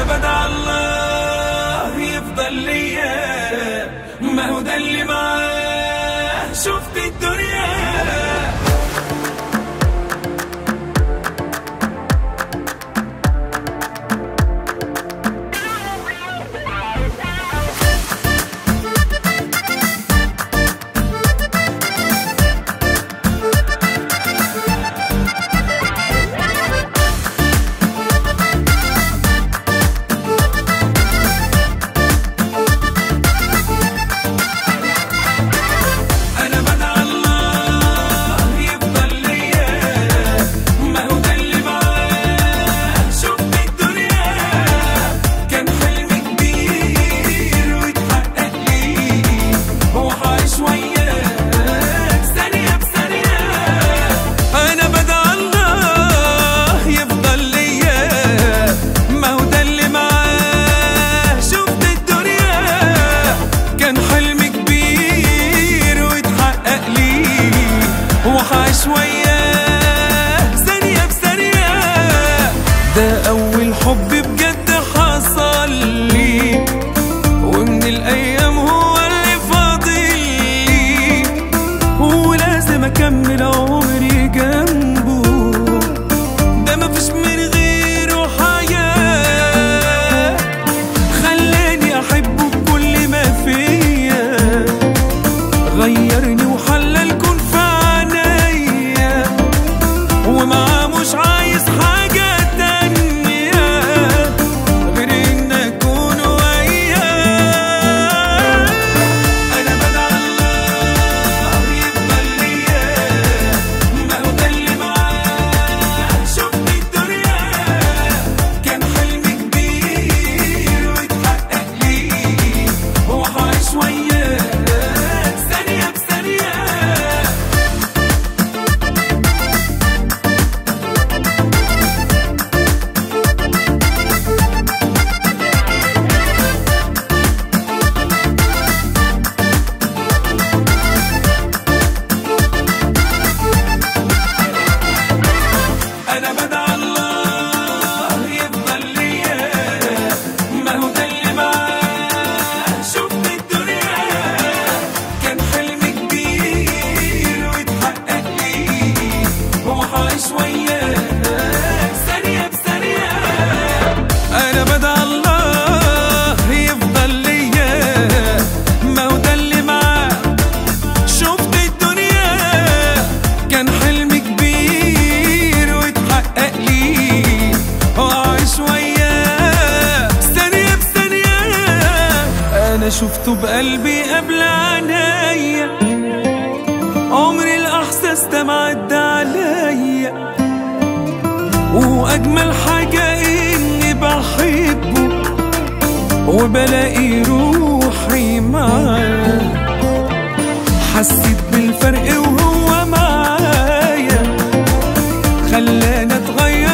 بدع الله يفضل ليا ما هو ده اللي معاه شفت الدنيا انا بدع الله يفضل ليا ما هو ده اللي معاه شفت الدنيا كان حلم كبير واتحقق لي هو عايش وياك ثانية بثانية انا بدع الله يفضل ليا ما هو ده اللي معاه شفت الدنيا كان حلم كبير واتحقق لي وعاش وياه ثانية بثانية ده أول حب بجد حصل لي ومن الأيام هو اللي فاضل لي ولازم أكمل عمري جنبه ده مفيش من غيره حياة خلاني أحبه بكل ما فيا غيرني وحلل كل في عينيا ومعاه مش عايز حاجة تانية غير إن أكون وياه أنا بدع الله يفضل ليا ما هو ده اللي معاه شفت الدنيا كان حلم كبير واتحقق لي هو عايش وياك ثانية بثانية انا بدع الله يفضل ليا ما هو ده اللي معاه شفت الدنيا كان حلم كبير واتحقق لي هو عايش وياك ثانية بثانية انا بدع الله يفضل ليا ما هو ده اللي معاه شفت الدنيا كان حلم كبير واتحقق لي وعايش وياه ثانية بثانية أنا شفته بقلبي قبل عينيا عمري الإحساس ده معدى عليا وأجمل حاجة إني بحبه وبلاقي روحي معاه حسيت بالفرق وهو معايا خلاني اتغير